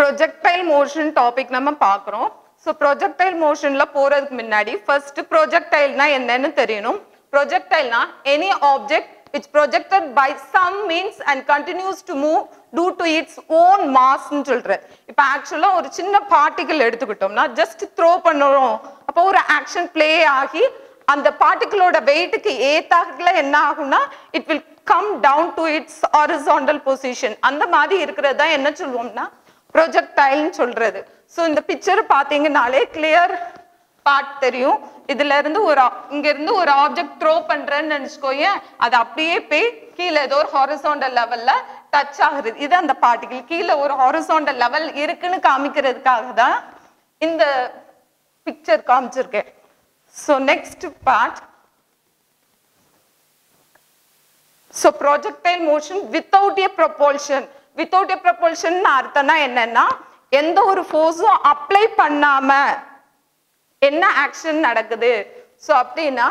Projectile motion topic நம்ம பார்க்குறோம் so projectile மோஷன்ல போறதுக்கு முன்னாடி ஃபர்ஸ்ட் ப்ரொஜெக்டைல்னா என்னன்னு தெரியணும் ப்ரொஜெக்டைல்னா any object which projected by some means and continues to move due to its own mass ன்னு சொல்றேன் இப்போ ஆக்சுவலா ஒரு சின்ன பார்ட்டிகல் எடுத்துக்கிட்டோம்னா ஜஸ்ட் த்ரோ பண்ணுறோம் அப்போ ஒரு ஆக்ஷன் ப்ளே ஆகி அந்த பார்ட்டிகளோட வெயிட்டுக்கு ஏத்தாக்கல என்ன ஆகும்னா it will come down to its horizontal position அந்த மாதிரி இருக்கிறது தான் என்ன சொல்லுவோம்னா ப்ரொஜெக்டைல்னு சொல்றது ஸோ இந்த பிக்சர் பார்த்தீங்கனாலே கிளியர் பார்ட் தெரியும் இதுல இருந்து ஒரு ஆ- இங்க இருந்து ஒரு ஆப்ஜெக்ட் த்ரோ பண்றேன்னு நினைச்சுக்கோயேன் அது அப்படியே போய் கீழே ஏதோ ஒரு ஹாரிசாண்டல் லெவல்ல டச் ஆகுது இது அந்த பார்ட்டிகிள் கீழே ஒரு ஹாரிசாண்டல் லெவல் இருக்குன்னு காமிக்கிறதுக்காக தான் இந்த பிக்சர் காமிச்சிருக்கேன் so next part so projectile motion without a propulsion without a propulsion அர்த்தம்னா என்னன்னா எந்த ஒரு ஃபோர்ஸும் அப்ளை பண்ணாம என்ன ஆக்ஷன் நடக்குது ஸோ அப்படின்னா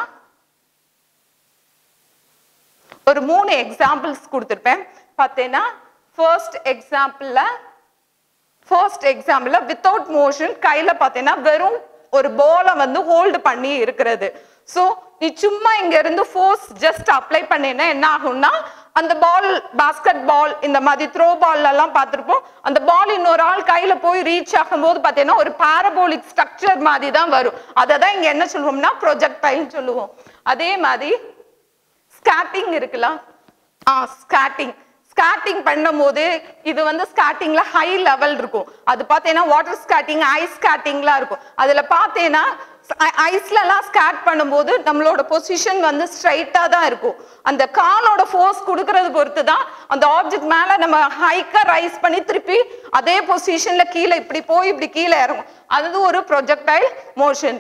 ஒரு மூணு எக்ஸாம்பிள்ஸ் கொடுத்துருப்பேன் பார்த்தீங்கன்னா ஃபர்ஸ்ட் எக்ஸாம்பிள்ல ஃபர்ஸ்ட் எக்ஸாம்பிள்ல வித்தவுட் மோஷன் கையில பார்த்தீங்கன்னா வெறும் ஒரு பாலை வந்து ஹோல்டு பண்ணி இருக்கிறது ஸோ நீ சும்மா இங்க இருந்து ஃபோர்ஸ் ஜஸ்ட் அப்ளை பண்ணினா என்ன ஆகும்னா அந்த பால் பாஸ்கெட் பால் இந்த மாதிரி த்ரோ பால் எல்லாம் பார்த்திருப்போம் அந்த பால் இன்னொரு ஆள் கையில போய் ரீச் ஆகும்போது பார்த்தீங்கன்னா ஒரு பாரபோலிக் ஸ்ட்ரக்சர் மாதிரி தான் வரும் அதை தான் இங்க என்ன சொல்லுவோம்னா ப்ரொஜெக்டைல்னு சொல்லுவோம் அதே மாதிரி ஸ்கேட்டிங் இருக்குல்ல ஆ ஸ்கேட்டிங் ஸ்கேட்டிங் பண்ணும்போது இது வந்து ஸ்கேட்டிங்ல ஹை லெவல் இருக்கும் அது பார்த்தீங்கன்னா வாட்டர் ஸ்கேட்டிங் ஐஸ் ஸ்கேட்டிங்லாம் இருக்கும் அதுல பார்த்தீங்கன்னா ஐஸ்ல எல்லாம் ஸ்கேட் பண்ணும்போது நம்மளோட பொசிஷன் வந்து ஸ்ட்ரைட்டா தான் இருக்கும் அந்த காலோட ஃபோர்ஸ் கொடுக்கறது பொறுத்து தான் அந்த ஆப்ஜெக்ட் மேல நம்ம ஹைக்கா ரைஸ் பண்ணி திருப்பி அதே பொசிஷன்ல கீழே இப்படி போய் இப்படி கீழே இறங்கும் அது ஒரு ப்ரொஜெக்டைல் மோஷன்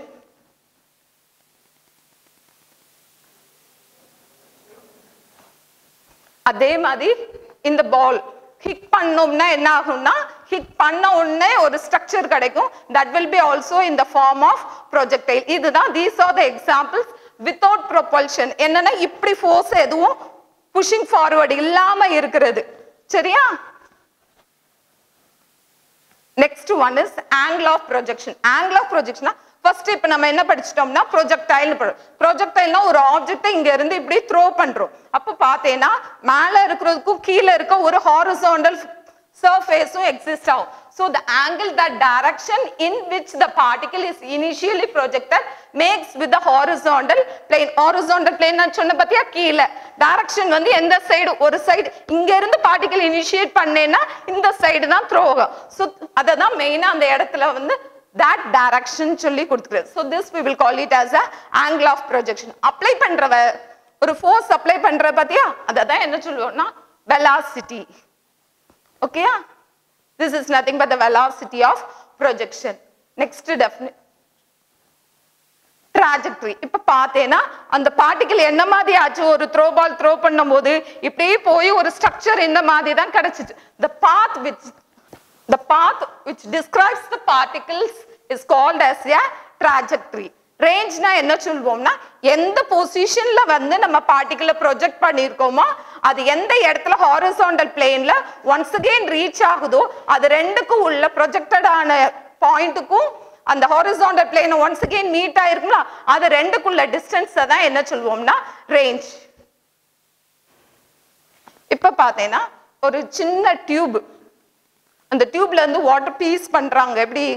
அதே மாதிரி இந்த பால் ஹிட் பண்ணோம்னா என்ன ஆகும்னா ஹிட் பண்ண உடனே ஒரு ஸ்ட்ரக்சர் கிடைக்கும் that will be also in the form of projectile இதுதான் these are the examples without propulsion என்னன்னா இப்படி ஃபோர்ஸ் எதுவும் புஷிங் ஃபார்வர்டு இல்லாம இருக்கிறது சரியா next one is angle of projection angle of ப்ரொஜெக்ஷனா ஃபர்ஸ்ட் இப்போ நம்ம என்ன படிச்சிட்டோம்னா ப்ரொஜெக்டைல் ப்ரொஜெக்டைல்னா ஒரு ஆப்ஜெக்ட்டை இங்க இருந்து இப்படி த்ரோ பண்றோம் அப்போ பார்த்தேன்னா மேலே இருக்கிறதுக்கும் கீழே இருக்க ஒரு ஹாரிசாண்டல் சர்ஃபேஸும் எக்ஸிஸ்ட் ஆகும் so the angle the direction in which the particle is initially projected makes with the horizontal plane horizontal plane நான் சொன்ன பார்த்தியா கீழே டைரக்ஷன் வந்து எந்த சைடு ஒரு சைடு இங்க இருந்து பார்ட்டிகல் இனிஷியேட் பண்ணேன்னா இந்த சைடு தான் த்ரோ ஆகும் ஸோ அதை தான் மெயினாக அந்த இடத்துல வந்து that direction சொல்லி கொடுத்துருது so this we will call it as a angle of projection apply பண்றவ ஒரு ஃபோர்ஸ் அப்ளை பண்ற பாத்தியா அதை தான் என்ன சொல்லுவோம்னா velocity ஓகேயா this is nothing but the velocity of projection next டெஃபினி trajectory இப்ப பார்த்தேன்னா அந்த பார்ட்டிகல் என்ன மாதிரி ஆச்சு ஒரு த்ரோ பால் த்ரோ பண்ணும்போது இப்படியே போய் ஒரு ஸ்ட்ரக்சர் இந்த மாதிரி தான் கிடைச்சிச்சு the path which the path which describes the particles is called as a trajectory ரேஞ்ச்னா என்ன சொல்வோம்னா எந்த பொசிஷன்ல வந்து நம்ம பார்ட்டிகிளை ப்ரொஜெக்ட் பண்ணியிருக்கோமோ அது எந்த இடத்துல ஹாரிசாண்டல் பிளேன்ல ஒன்ஸ் அகெயின் ரீச் ஆகுதோ அது ரெண்டுக்கும் உள்ள ப்ரொஜெக்டடான பாயிண்ட்டுக்கும் அந்த horizontal plane once again meet ஆயிருக்குங்களா அது ரெண்டுக்குள்ள டிஸ்டன்ஸை தான் என்ன சொல்வோம்னா ரேஞ்ச் இப்ப பார்த்தேன்னா ஒரு சின்ன டியூப் அந்த டியூப்ல இருந்து வாட்டர் பீஸ் பண்றாங்க எப்படி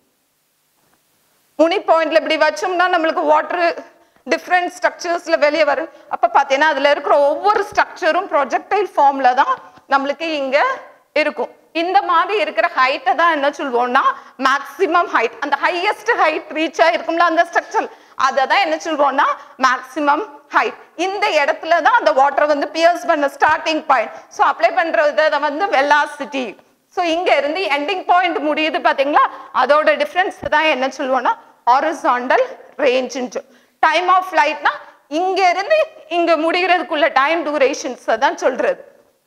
முனி பாயிண்ட்ல இப்படி வச்சோம்னா நம்மளுக்கு வாட்டர் டிஃப்ரெண்ட் ஸ்ட்ரக்சர்ஸ்ல வெளியே வரும் அப்ப பார்த்தீங்கன்னா அதுல இருக்கிற ஒவ்வொரு ஸ்ட்ரக்சரும் ப்ரொஜெக்டைல் ஃபார்ம்ல தான் நம்மளுக்கு இங்க இருக்கும் இந்த மாதிரி இருக்கிற ஹைட்டை தான் என்ன சொல்வோம்னா மேக்ஸிமம் ஹைட் அந்த ஹையஸ்ட் ஹைட் ரீச் ஆயிருக்கும்ல அந்த ஸ்ட்ரக்சர் அதை தான் என்ன சொல்வோம்னா மேக்ஸிமம் ஹைட் இந்த இடத்துல தான் அந்த வாட்டர் வந்து பியர்ஸ் பண்ண ஸ்டார்டிங் பாயிண்ட் ஸோ அப்ளை பண்ற இதை வந்து வெலாசிட்டி ஸோ இங்க இருந்து எண்டிங் பாயிண்ட் முடியுது பாத்தீங்களா அதோட டிஃபரன்ஸ் தான் என்ன சொல்லுவோம்னா ஹாரிசாண்டல் ரேஞ்ச் டைம் ஆஃப் ஃபிளைட்னா இங்க இருந்து இங்க முடிகிறதுக்குள்ள டைம் டூரேஷன்ஸ் தான் சொல்றது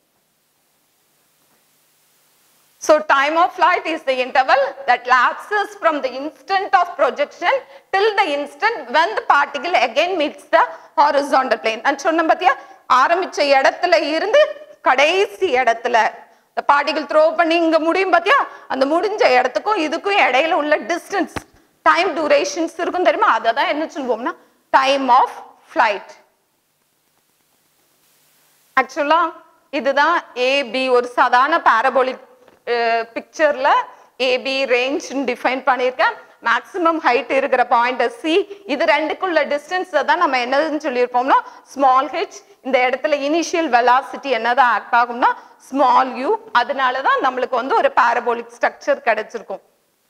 So time of flight is the interval that lapses from the instant of projection till the instant when the particle again meets the horizontal plane. நான் சொன்னேன் பாத்தியா ஆரம்பிச்ச இடத்துல இருந்து கடைசி இடத்துல இந்த பார்ட்டிகல் த்ரோ பண்ணி இங்க முடியும் பாத்தியா அந்த முடிஞ்ச இடத்துக்கும் இதுக்கும் இடையில உள்ள டிஸ்டன்ஸ் டைம் டியூரேஷன்ஸ் இருக்கும் தெரியுமா அதை தான் என்ன சொல்லுவோம்னா டைம் ஆஃப் ஃபிளைட் ஆக்சுவலா இதுதான் ஏபி ஒரு சாதாரண பாரபோலிக் பிக்சர்ல ஏபி ரேஞ்ச் டிஃபைன் பண்ணியிருக்கேன் மேக்ஸிமம் ஹைட் இருக்கிற பாயிண்ட் சி இது ரெண்டுக்குள்ள டிஸ்டன்ஸ் தான் நம்ம என்னதுன்னு சொல்லியிருப்போம்னா ஸ்மால் ஹெச் இந்த இடத்துல இனிஷியல் வெலாசிட்டி என்னதான் ஆக்ட் ஆகும்னா ஸ்மால் யூ அதனால தான் நம்மளுக்கு வந்து ஒரு பாரபோலிக் ஸ்ட்ரக்சர் கிடைச்சிருக்கும்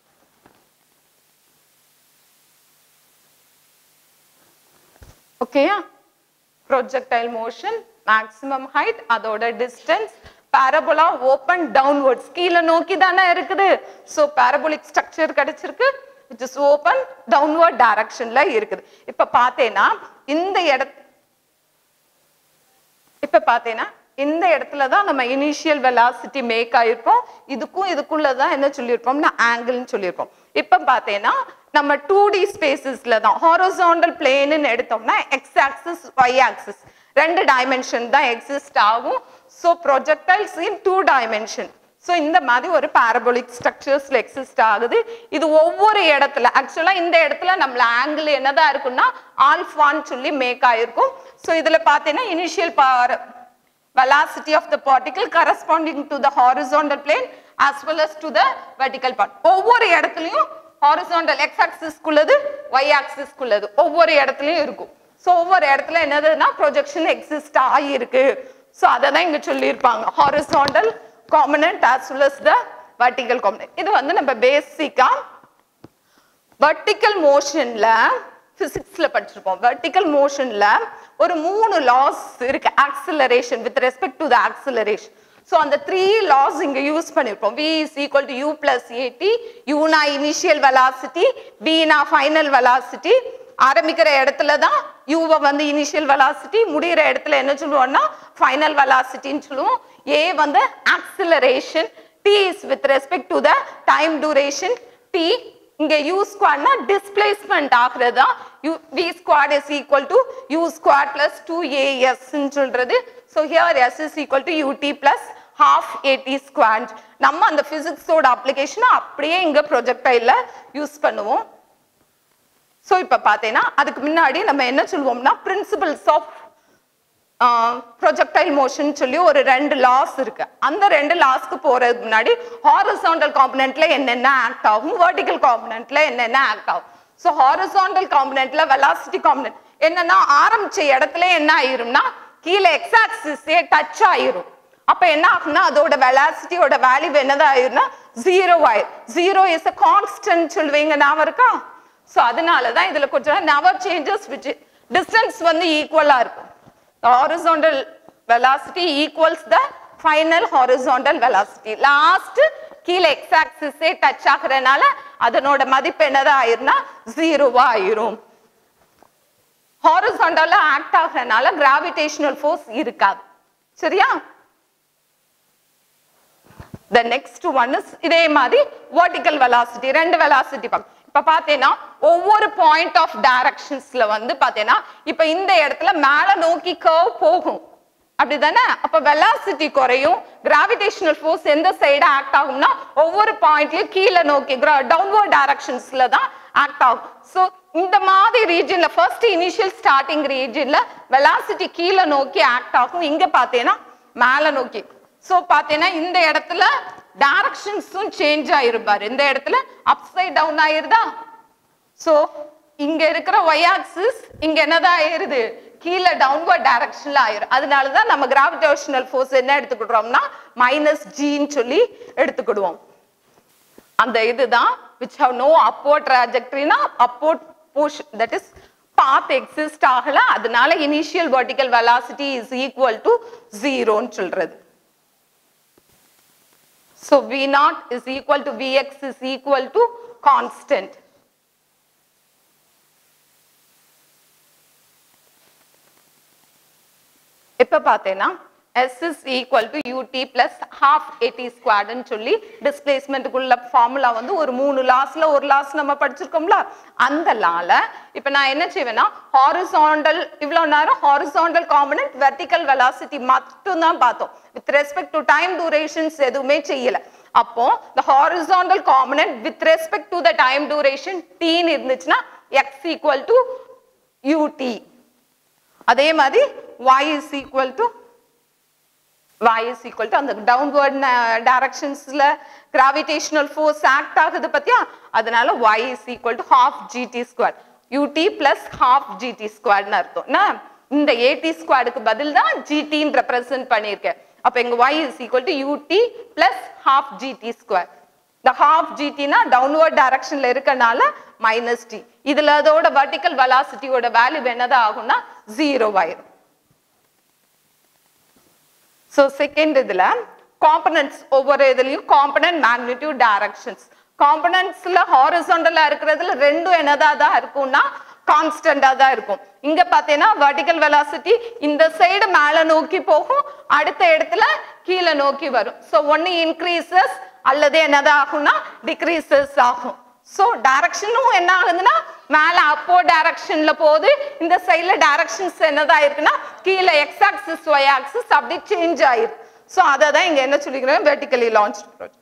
ஓகேயா ப்ரொஜெக்டைல் மோஷன் மேக்ஸிமம் ஹைட் அதோட டிஸ்டன்ஸ் பாரபோலா ஓப்பன் டவுன்வர்ட்ஸ் கீழே நோக்கி தானே இருக்குது ஸோ பாரபோலிக் ஸ்ட்ரக்சர் கிடைச்சிருக்கு இட் இஸ் ஓப்பன் டவுன்வர்ட் டைரக்ஷன்ல இருக்குது இப்ப பார்த்தேன்னா இந்த இட இப்ப பார்த்தேன்னா இந்த இடத்துல தான் நம்ம இனிஷியல் வெலாசிட்டி மேக் ஆயிருப்போம் இதுக்கும் இதுக்குள்ள தான் என்ன சொல்லியிருப்போம்னா ஆங்கிள்னு சொல்லியிருப்போம் இப்ப பார்த்தேன்னா நம்ம டூ டி ஸ்பேசஸ்ல தான் ஹாரோசாண்டல் பிளேன்னு எடுத்தோம்னா எக்ஸ் ஆக்சிஸ் ஒய் ஆக்சிஸ் ரெண்டு டைமென்ஷன் தான் எக்ஸிஸ்ட் ஆகும் so projectiles in two dimension so இந்த மாதிரி ஒரு பாரபோலிக் ஸ்ட்ரக்சர்ஸ்ல எக்ஸிஸ்ட் ஆகுது இது ஒவ்வொரு இடத்துல ஆக்சுவலா இந்த இடத்துல நம்மள ஆங்கிள் என்னதான் இருக்கும்னா ஆல்ஃபான்னு சொல்லி மேக் ஆயிருக்கும் ஸோ இதுல பார்த்தீங்கன்னா initial velocity of the particle corresponding to the horizontal plane as well as to the vertical part ஒவ்வொரு இடத்துலயும் horizontal x axis குள்ளது y axis குள்ளது ஒவ்வொரு இடத்துலயும் இருக்கும் சோ ஒவ்வொரு இடத்துல என்னதுன்னா ப்ரொஜெக்ஷன் எக்ஸிஸ்ட் ஆகியிருக்கு சோ அதை தான் இங்க சொல்லியிருப்பாங்க horizontal component as well as the vertical component இது வந்து நம்ம பேசிக்கா வெர்டிக்கல் மோஷன்ல பிசிக்ஸ்ல படிச்சிருப்போம் வெர்டிக்கல் மோஷன்ல ஒரு மூணு லாஸ் இருக்கு acceleration with respect to the acceleration so அந்த த்ரீ லாஸ் இங்க யூஸ் பண்ணிருப்போம் v is equal to U plus AT யூனா இனிஷியல் வெலாசிட்டி வினா ஃபைனல் வெலாசிட்டி ஆரம்பிக்கிற இடத்துல தான் யூவை வந்து இனிஷியல் வெலாசிட்டி முடிகிற இடத்துல என்ன சொல்லுவோம்னா ஃபைனல் வெலாசிட்டின்னு சொல்லுவோம் ஏ வந்து acceleration T is with respect to the time duration T இங்க u ஸ்கொயர்னா டிஸ்பிளேஸ்மெண்ட் ஆகுறதா u v square is equal to u square plus two AS சொல்றது so here S is equal to UT plus half AT square நம்ம அந்த பிசிக்ஸோட அப்ளிகேஷனை அப்படியே இங்க ப்ரொஜெக்டைல use பண்ணுவோம் ஸோ இப்போ பார்த்தீங்கன்னா அதுக்கு முன்னாடி நம்ம என்ன சொல்லுவோம்னா பிரின்சிபல்ஸ் ஆஃப் ப்ரொஜெக்டைல் மோஷன் சொல்லி ஒரு ரெண்டு லாஸ் இருக்கு அந்த ரெண்டு லாஸ்க்கு போறதுக்கு முன்னாடி ஹாரிசாண்டல் காம்பனண்ட்ல என்னென்ன ஆக்ட் ஆகும் வெர்டிக்கல் காம்பனண்ட்ல என்னென்ன ஆக்ட் ஆகும் ஸோ ஹாரிசாண்டல் காம்பனண்ட்ல வெலாசிட்டி காம்பனண்ட் என்னன்னா ஆரம்பிச்ச இடத்துல என்ன ஆயிரும்னா கீழே எக்ஸ் ஆக்சிஸே டச் ஆயிரும் அப்ப என்ன ஆகும்னா அதோட வெலாசிட்டியோட வேல்யூ என்னதான் ஆயிரும்னா ஜீரோ ஆயிரும் ஜீரோ இஸ் அ கான்ஸ்டன்ட் சொல்லுவீங்க ஞாபகம் இருக்கா ஸோ அதனால தான் இதுல கொஞ்சம் நவர் சேஞ்சஸ் விச் டிஸ்டன்ஸ் வந்து ஈக்குவலா இருக்கும் the horizontal velocity equals the final horizontal velocity last கீழே x axis டச் ஆகுறதுனால அதனோட மதிப்பு என்னதான் ஆயிரும்னா ஜீரோவா ஆயிரும் ஹாரிசாண்டல்ல ஆக்ட் ஆகுறதுனால கிராவிடேஷனல் ஃபோர்ஸ் இருக்காது சரியா the next one is இதே மாதிரி vertical velocity ரெண்டு velocity பார்க்க இப்ப பாத்தீங்கன்னா ஒவ்வொரு பாயிண்ட் ஆஃப் டைரக்ஷன்ஸ்ல வந்து பாத்தீங்கன்னா இப்ப இந்த இடத்துல மேல நோக்கி கர்வ் போகும் அப்படிதானே அப்ப வெலாசிட்டி குறையும் கிராவிடேஷனல் ஃபோர்ஸ் எந்த சைடு ஆக்ட் ஆகும்னா ஒவ்வொரு பாயிண்ட்லயும் கீழே நோக்கி டவுன்வர்ட் டைரக்ஷன்ஸ்ல தான் ஆக்ட் ஆகும் ஸோ இந்த மாதிரி ரீஜன்ல ஃபர்ஸ்ட் இனிஷியல் ஸ்டார்டிங் ரீஜன்ல வெலாசிட்டி கீழே நோக்கி ஆக்ட் ஆகும் இங்க பாத்தீங்கன்னா மேல நோக்கி சோ பாத்தீங்கன்னா இந்த இடத்துல டைரக்ஷன்ஸும் சேஞ்ச் ஆயிருப்பாரு இந்த இடத்துல அப்சைட் டவுன் ஆயிருதா சோ இங்க இருக்கிற ஒய் ஆக்சிஸ் இங்க என்னதான் ஆயிருது கீழே டவுன்வர்ட் டைரக்ஷன்ல ஆயிரும் அதனால தான் நம்ம கிராவிடேஷனல் ஃபோர்ஸ் என்ன எடுத்துக்கிடுறோம்னா மைனஸ் ஜின்னு சொல்லி எடுத்துக்கிடுவோம் அந்த இதுதான் விச் ஹவ் நோ அப்போர்ட் ட்ராஜெக்டரினா upward portion that is path exist ஆகல அதனால initial vertical velocity is equal to ஜீரோன்னு சொல்றது So V naught is equal to Vx is equal to constant. இப்ப பார்த்தேன்னா S is equal to ut plus half at squared ன்னு சொல்லி டிஸ்பிளேஸ்மெண்ட்டுக்குள்ள formula வந்து ஒரு மூணு லாஸ்ல ஒரு லாஸ் நம்ம படிச்சிருக்கோம்ல அந்த லால இப்ப நான் என்ன செய்வேன்னா ஹாரிசாண்டல் இவ்வளவு நேரம் ஹாரிசாண்டல் காம்பனன்ட் வெர்டிக்கல் வெலாசிட்டி மட்டும் தான் பார்த்தோம் with respect to time durations எதுவுமே செய்யல அப்போ the horizontal component with respect to the time duration t ன்னு இருந்துச்சுன்னா x equal to ut அதே மாதிரி y is equal to y is equal to அந்த downward directionsல gravitational force act ஆகுது பத்தியா அதனால y is equal to half gt square ut plus half gt square னு அர்த்தம் என்ன? இந்த at squareக்கு பதில் தான் gt ன்னு represent பண்ணியிருக்கேன் அப்ப இங்க y is equal to ut plus half gt square இந்த half gt னா downward directionல இருக்கனால minus t இதுல அதோட vertical velocity ஓட வேல்யூ என்னதான் ஆகும்னா ஜீரோ ஆயிரும் ஸோ செகண்ட் இதுல காம்பனன்ட்ஸ் ஒவ்வொரு இதுலயும் காம்பனன்ட் மேக்னிடியூட் டைரக்ஷன்ஸ் காம்பனன்ட்ஸ்ல ஹாரிசாண்டலா இருக்கிறதுல ரெண்டும் என்னதா தான் இருக்கும்னா கான்ஸ்டன்டா தான் இருக்கும் இங்க பாத்தீங்கன்னா வெர்டிக்கல் வெலாசிட்டி இந்த சைடு மேல நோக்கி போகும் அடுத்த இடத்துல கீழே நோக்கி வரும் ஸோ ஒன்னு இன்க்ரீசஸ் அல்லது என்னதான் ஆகும்னா டிக்ரீசஸ் ஆகும் ஸோ டைரக்ஷனும் என்ன ஆகுதுன்னா மேல அப்போ டைரக்ஷன்ல போகுது இந்த சைட்ல டைரக்ஷன்ஸ் என்னதான் இருக்குன்னா கீழே எக்ஸ் ஆக்சிஸ் ஒய் ஆக்சிஸ் அப்படி சேஞ்ச் ஆயிருக்கு ஸோ அதை தான் இங்க என்ன சொல்லிக்கிறேன் வெர்டிக்கலி லான்ச் ப்ராஜெக்ட்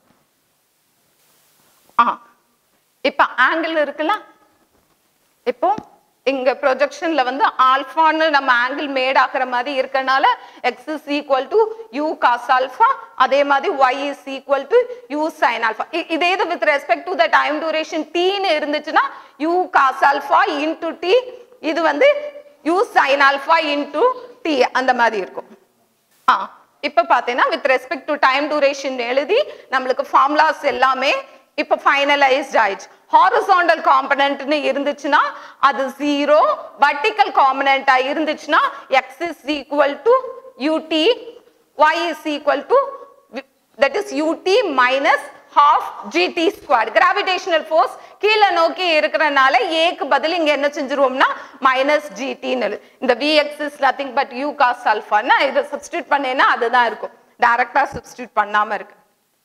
ஆ இப்போ ஆங்கிள் இருக்குல்ல இப்போ இங்க ப்ரொஜெக்ஷன்ல வந்து ஆல்ஃபான்னு நம்ம ஆங்கிள் மேட் ஆகுற மாதிரி இருக்கனால X is equal to U cos alpha அதே மாதிரி Y is equal to U sine alpha இதே இது with respect to the time duration டீன்னு இருந்துச்சுன்னா U cos alpha into T இது வந்து U sine alpha into T அந்த மாதிரி இருக்கும் ஆ இப்ப பாத்தீங்கன்னா with respect to time duration எழுதி நம்மளுக்கு ஃபார்முலாஸ் எல்லாமே இப்ப ஃபைனலைஸ்ட் ஆயிடுச்சு ஹாரிசாண்டல் காம்பனன்ட்னு இருந்துச்சுன்னா அது ஜீரோ வர்டிக்கல் காம்பனண்டா இருந்துச்சுன்னா X is equal to UT Y is equal to that is UT minus half GT square gravitational force கீழே நோக்கி இருக்கிறனால ஏக்கு பதில் இங்க என்ன செஞ்சிருவோம்னா மைனஸ் ஜிடின்னு இந்த VX is nothing but U cos ஆல்ஃபான்னா இதை சப்ஸ்டியூட் பண்ணேன்னா அதுதான் இருக்கும் டைரக்டா சப்ஸ்டியூட் பண்ணாம இருக்கு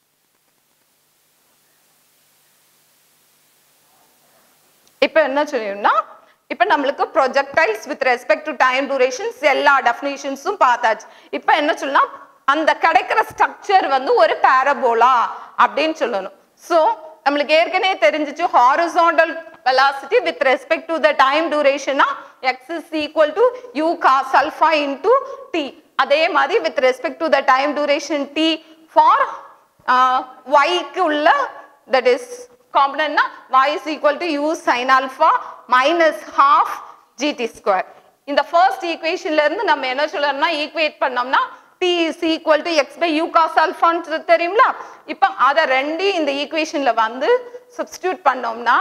இப்ப என்ன சொல்லியோம்னா இப்ப நம்மளுக்கு projectiles with respect to time durations எல்லா டெஃபினேஷன்ஸும் பார்த்தாச்சு இப்ப என்ன சொல்லலாம் அந்த கிடைக்கிற ஸ்ட்ரக்சர் வந்து ஒரு பாரபோலா அப்படின்னு சொல்லணும் சோ நம்மளுக்கு ஏற்கனவே தெரிஞ்சிச்சு horizontal velocity with respect to the time duration x is equal to u cos alpha into t அதே மாதிரி with respect to the time duration t for uh, y க்கு உள்ள that is component na y is equal to u sin alpha minus half gt square இந்த first equationல இருந்து நம்ம என்ன சொல்லணும்னா equate பண்ணோம்னா t is equal to x by u cos alpha ன்னு தெரியுங்களா இப்போ அத ரெண்டு இந்த ஈக்குவேஷன்ல வந்து சப்ஸ்டிடியூட் பண்ணோம்னா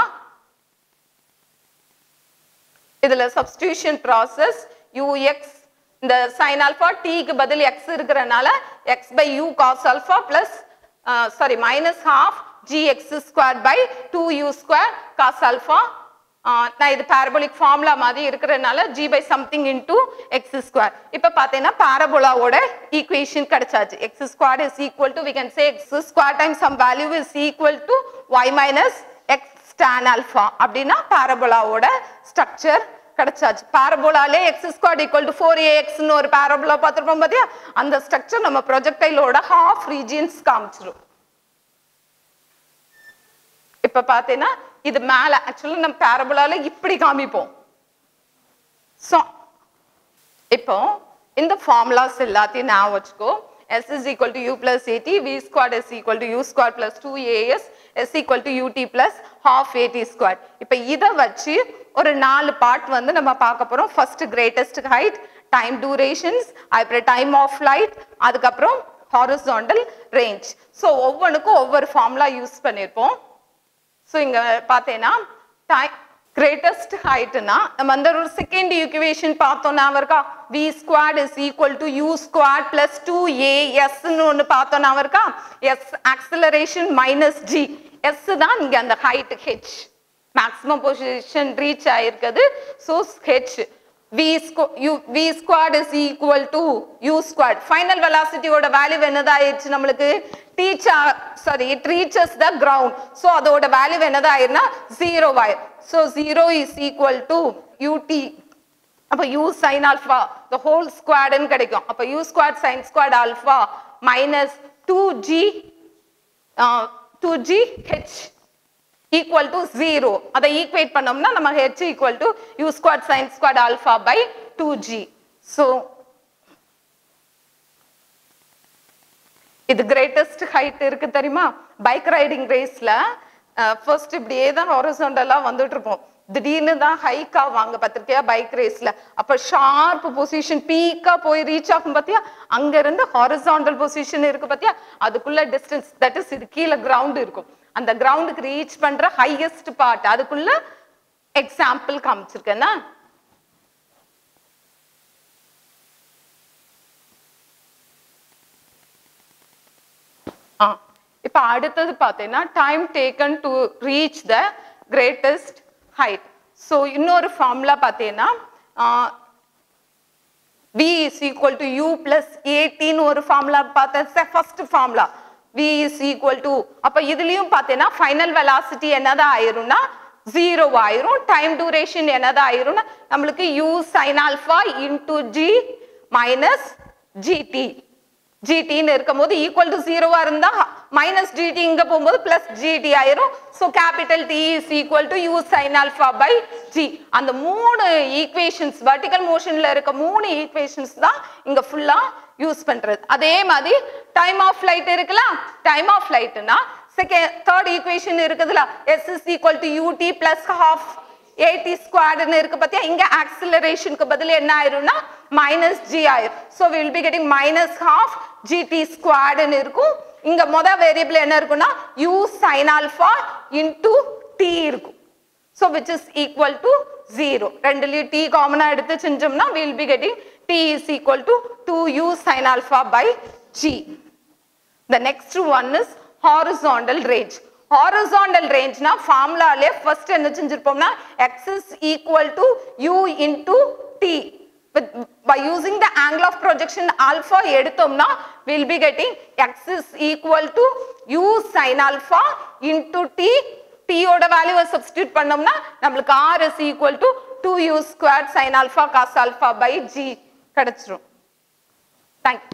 இதுல சப்ஸ்டிடியூஷன் ப்ராசஸ் ux இந்த sin alpha t க்கு பதில் x இருக்கிறனால x by u cos alpha plus sorry minus half gx square by 2u square cos alpha ஆஹ் நான் இது parabolic ஃபார்முலா மாதிரி இருக்கிறதுனால g by something into x square இப்ப பார்த்தீங்கன்னா பாரபோலாவோட ஈக்குவேஷன் கிடைச்சாச்சு x square is equal to we can say x square times some value is equal to y minus x tan alpha அப்படின்னா பாரபோலாவோட ஸ்ட்ரக்சர் கிடைச்சாச்சு பாரபோலாலே X square equal to four ஏஎக்ஸ்னு ஒரு பாரபோலா பார்த்துருப்போம் பார்த்தியா அந்த ஸ்ட்ரக்சர் நம்ம ப்ரொஜெக்டைலோட ஹாஃப் ரீஜியன்ஸ் காமிச்சிரும் இப்ப பார்த்தீங்கன்னா இது மேல ஆக்சுவலா நம்ம பாரபோலால இப்படி காமிப்போம் ஸோ இப்போ இந்த ஃபார்முலாஸ் எல்லாத்தையும் நான் வச்சுக்கோ s is equal to u plus at v squared is equal to u squared plus 2as s equal to ut plus half at squared இப்போ இதை வச்சு ஒரு நாலு பார்ட் வந்து நம்ம பார்க்க போறோம் first greatest height time durations அப்புறம் டைம் ஆஃப் லைட் அதுக்கப்புறம் ஹாரிசாண்டல் ரேஞ்ச் ஸோ ஒவ்வொன்றுக்கும் ஒவ்வொரு ஃபார்முலா யூஸ் பண்ணியிருப்போம் ஸோ இங்க பார்த்தேன்னா டைம் கிரேட்டஸ்ட் ஹைட்னா நம்ம வந்து ஒரு செகண்ட் ஈக்குவேஷன் பார்த்தோம் ஞாபகம் இருக்கா V squared is equal to U square plus two A எஸ்ன்னு ஒன்று பார்த்தோம் ஞாபகம் இருக்கா S acceleration minus G S தான் இங்க அந்த height H maximum position reach ஆயிருக்குது so H v squ- u v squared is equal to u squared final velocity ஓட வேல்யூ என்னதாயிருச்சு நம்மளுக்கு teach sorry it reaches the ground so அதோட வேல்யூ என்னதாயிருன்னா 0 ஆயிரும் so 0 is equal to ut அப்ப u sin alpha the whole squared ன்னு கிடைக்கும் அப்ப u squared sin squared alpha minus 2g uh, 2g h equal to 0 அதை ஈக்குவேட் பண்ணோம்னா நம்ம h equal to u squared sin squared alpha by 2g so இது greatest height இருக்கு தெரியுமா bike riding ரேஸ்ல ஃபர்ஸ்ட் இப்படியே தான் ஹாரிசோண்டலா வந்துட்டு இருப்போம் திடீர்னு தான் ஹைக் ஆவாங்க பார்த்திருக்கியா பைக் ரேஸ்ல அப்ப ஷார்ப் பொசிஷன் பீக்கா போய் ரீச் ஆகும் பாத்தியா அங்க இருந்து ஹாரிசாண்டல் பொசிஷன் இருக்கு பாத்தியா அதுக்குள்ள டிஸ்டன்ஸ் தட் இஸ் இது கீழே கிரவுண்ட் இருக்கும் அந்த கிரவுண்டுக்கு ரீச் பண்ற ஹையஸ்ட் பார்ட் அதுக்குள்ள எக்ஸாம்பிள் காமிச்சிருக்கேன்னா ஆ இப்ப அடுத்தது பார்த்தீங்கன்னா time taken to reach the greatest height so இன்னொரு ஃபார்முலா பார்த்தீங்கன்னா v is equal to u plus 18 ஒரு ஃபார்முலா பார்த்தேன் first formula v is equal to அப்ப இதுலயும் பார்த்தேன்னா ஃபைனல் வெலாசிட்டி என்னதான் ஆயிரும்னா ஜீரோ ஆயிரும் டைம் டியூரேஷன் என்னதான் ஆயிரும்னா நம்மளுக்கு u sin alpha into g minus gt ஜிடின்னு இருக்கும்போது ஈக்குவல் டு ஜீரோவா இருந்தா மைனஸ் ஜிடி இங்க போகும்போது பிளஸ் ஜிடி ஆயிரும் so capital T is equal to U sine alpha by G அந்த மூணு ஈக்குவேஷன்ஸ் வெர்டிகல் மோஷன்ல இருக்க மூணு ஈக்குவேஷன்ஸ் தான் இங்க ஃபுல்லா யூஸ் பண்றது அதே மாதிரி டைம் ஆஃப் ஃபிளைட் இருக்குல்ல டைம் ஆஃப் ஃபிளைட்னா செகண்ட் தேர்ட் ஈக்குவேஷன் இருக்குதுல S is equal to UT plus half AT ஸ்கொயர்டுன்னு இருக்கு பாத்தியா இங்க ஆக்சிலரேஷனுக்கு பதில் என்ன ஆயிரும்னா மைனஸ் ஜி ஆயிரும் so will be getting minus half GT ஸ்கொயர்டுன்னு இருக்கும் இங்க மொத வேரியபிள் என்ன இருக்கும்னா U sine alpha into T இருக்கும் so which is equal to zero ரெண்டுலயும் டி காமனா எடுத்து செஞ்சோம்னா will be getting T is equal to two U sine alpha by G The next one is horizontal range. Horizontal range na formulaலே first என்ன செஞ்சிருப்போம்னா x is equal to u into t. With, by using the angle of projection alpha எடுத்தோம்னா we'll be getting x is equal to u sin alpha into t. t ஓட வேல்யூவை substitute பண்ணோம்னா நம்மளுக்கு r is equal to 2u squared sin alpha cos alpha by g கிடைச்சிரும். Thank you.